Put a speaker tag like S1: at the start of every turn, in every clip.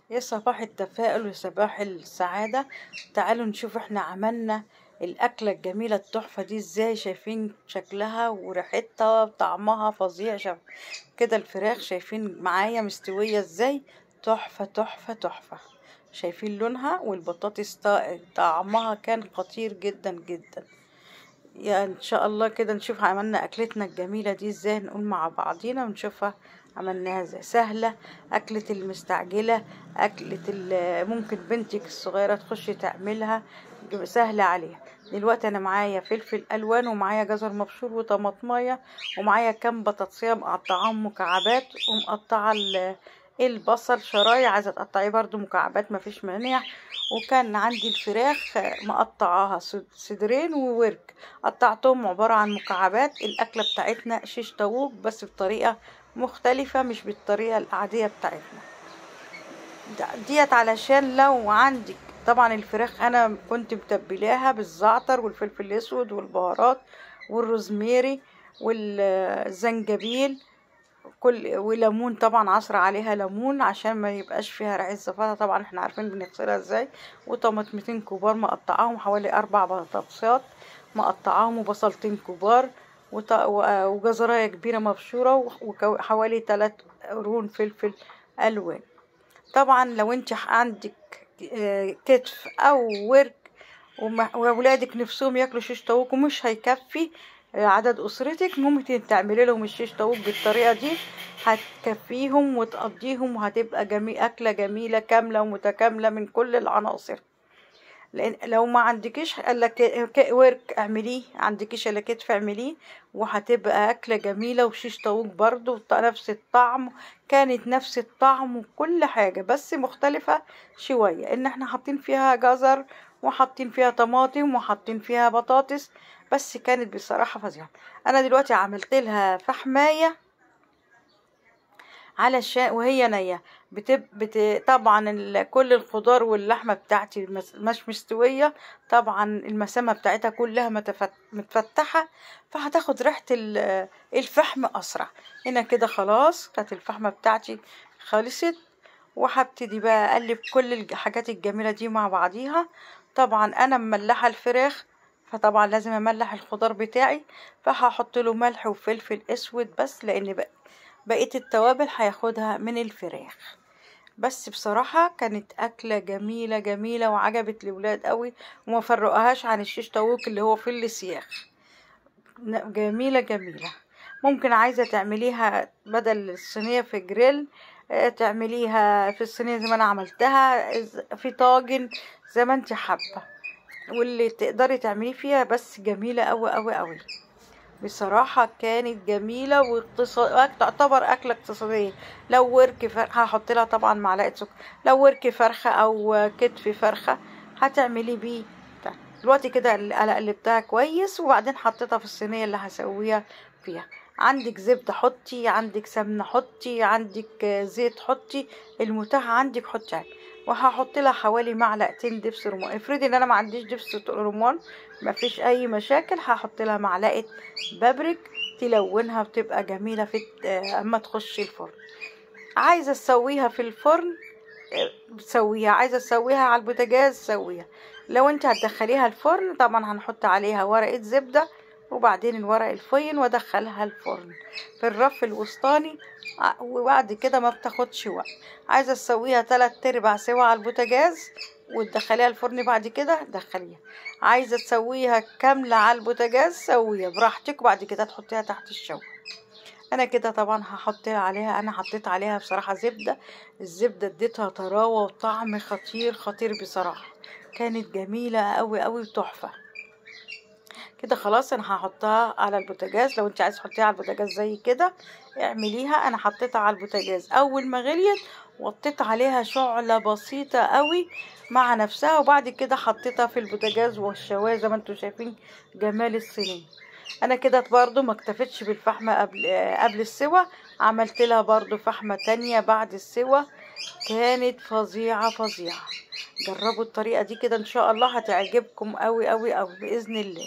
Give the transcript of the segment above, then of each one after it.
S1: يا صباح التفاؤل وصباح السعادة تعالوا نشوف احنا عملنا الأكلة الجميلة التحفة دي ازاي شايفين شكلها وريحتها وطعمها فظيع شايف كده الفراخ شايفين معايا مستوية ازاي تحفة تحفة تحفة شايفين لونها والبطاطس طا- طعمها كان خطير جدا جدا يا ان شاء الله كده نشوف عملنا اكلتنا الجميله دي ازاي نقول مع بعضينا ونشوفها عملناها ازاي سهله اكله المستعجله اكله ال- ممكن بنتك الصغيره تخش تعملها سهله عليها دلوقتي انا معايا فلفل الوان ومعايا جزر مبشور وطماطمايه ومعايا كام بطاطسيه مقطعاهم مكعبات ومقطعه ال- البصل شرايح عايزه تقطعيه برضو مكعبات مفيش مانع وكان عندي الفراخ مقطعاها صد- صدرين وورك قطعتهم عبارة عن مكعبات الأكلة بتاعتنا شيش طاووق بس بطريقة مختلفة مش بالطريقة العادية بتاعتنا د- ديت علشان لو عندك طبعا الفراخ أنا كنت متبلاها بالزعتر والفلفل الأسود والبهارات والروزميري والزنجبيل كل وليمون طبعا عصر عليها ليمون عشان ما يبقاش فيها ريحه زفاره طبعا احنا عارفين بنغسلها ازاي وطماطمتين كبار مقطعاهم حوالي اربع بطاطسات مقطعاهم وبصلتين كبار وط- و- وجزرايه كبيره مبشوره وحوالي ثلاث قرون فلفل الوان طبعا لو انت عندك آه، كتف او ورك وما- واولادك نفسهم ياكلوا شيش طاووق ومش هيكفي آه، عدد اسرتك ممكن تعملي لهم الشيش طاووق بالطريقه دي هتكفيهم وتقضيهم وهتبقى جميل اكله جميله كامله ومتكامله من كل العناصر لان لو ما عندكيش الا ك- ك- ورك اعمليه عندكيش الا كتف اعمليه وهتبقى اكله جميله وشيش طاووق برضو وط- نفس الطعم كانت نفس الطعم وكل حاجه بس مختلفه شويه ان احنا حاطين فيها جزر وحاطين فيها طماطم وحاطين فيها بطاطس بس كانت بصراحه فظيعه انا دلوقتي عملت لها فحمايه علشان وهي نية بتب... بت... طبعا ال... كل الخضار واللحمة بتاعتي مس- مش مستوية طبعا المسامة بتاعتها كلها متفت... متفتحة فهتاخد ريحة ال- الفحم أسرع هنا كده خلاص كانت الفحمة بتاعتي خلصت وهبتدي بقى أقلب كل الحاجات الجميلة دي مع بعضيها طبعا أنا مملحة الفراخ فطبعا لازم املح الخضار بتاعي فهحط له ملح وفلفل اسود بس لان بقى بقية التوابل هياخدها من الفراخ بس بصراحة كانت أكلة جميلة جميلة وعجبت الولاد قوي وما فرقهاش عن الشيش طاووق اللي هو في السياخ ن- جميلة جميلة ممكن عايزة تعمليها بدل الصينية في جريل آه، تعمليها في الصينية زي ما أنا عملتها إز- في طاجن زي ما انت حابة واللي تقدري تعمليه فيها بس جميلة أوي أوي أوي بصراحة كانت جميلة واقتصاد تعتبر أكلة اقتصادية لو ورك فرخة هحط لها طبعا معلقة سكر لو ورك فرخة أو كتف فرخة هتعملي بيه بتاع. دلوقتي كده انا قلبتها كويس وبعدين حطيتها في الصينية اللي هسويها فيها عندك زبدة حطي عندك سمنة حطي عندك آه، زيت حطي المتاح عندك حطي عادي وهحط لها حوالي معلقتين دبس رمان افرضي ان انا ما عنديش دبس رمان ما فيش اي مشاكل هحط لها معلقه بابريك تلونها وتبقى جميله في الت- آه، اما تخش الفرن عايزه تسويها في الفرن آه، بتسويها عايزه تسويها على البوتاجاز سويها لو انت هتدخليها الفرن طبعا هنحط عليها ورقه زبده وبعدين الورق الفين وادخلها الفرن في الرف الوسطاني ع- وبعد كده ما بتاخدش وقت عايزه تسويها تلات ارباع سوا على البوتاجاز وتدخليها الفرن بعد كده دخليها عايزه تسويها كامله على البوتاجاز سويها براحتك وبعد كده تحطيها تحت الشوي انا كده طبعا هحط عليها انا حطيت عليها بصراحه زبده الزبده اديتها طراوه وطعم خطير خطير بصراحه كانت جميله قوي قوي وتحفه كده خلاص انا هحطها على البوتاجاز لو انت عايز تحطيها على البوتاجاز زي كده اعمليها انا حطيتها على البوتاجاز اول ما غليت وطيت عليها شعلة بسيطة قوي مع نفسها وبعد كده حطيتها في البوتاجاز والشواية زي ما انتوا شايفين جمال الصينية انا كده برضو ما اكتفتش بالفحمة قبل آه، قبل السوا عملت لها برضو فحمة تانية بعد السوا كانت فظيعة فظيعة جربوا الطريقة دي كده ان شاء الله هتعجبكم قوي قوي قوي بإذن الله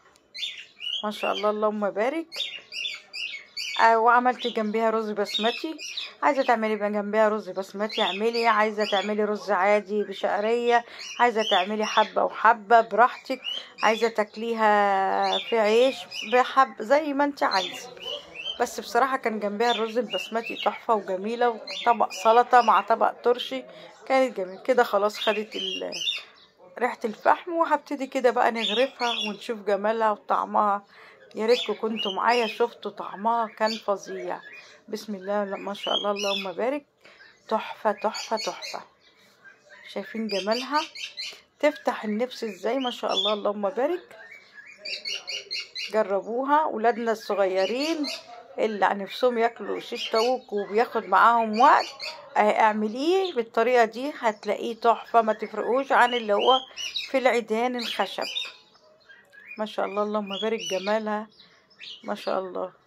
S1: ما شاء الله اللهم بارك آه، وعملت جنبها رز بسمتي عايزة تعملي بقى جنبها رز بسمتي اعملي عايزة تعملي رز عادي بشعرية عايزة تعملي حبة وحبة براحتك عايزة تاكليها في عيش بحب زي ما انت عايزة بس بصراحة كان جنبها الرز البسمتي تحفة وجميلة وطبق سلطة مع طبق ترشي كانت جميل كده خلاص خدت ال ريحة الفحم وهبتدي كده بقى نغرفها ونشوف جمالها وطعمها يا ريتكم كنتوا معايا شفتوا طعمها كان فظيع بسم الله ما شاء الله اللهم بارك تحفة تحفة تحفة شايفين جمالها تفتح النفس ازاي ما شاء الله اللهم بارك جربوها ولادنا الصغيرين اللي عن نفسهم ياكلوا شيش طاووق وبياخد معاهم وقت اه اعمليه بالطريقة دي هتلاقيه تحفة ما تفرقوش عن اللي هو في العيدان الخشب ما شاء الله اللهم بارك جمالها ما شاء الله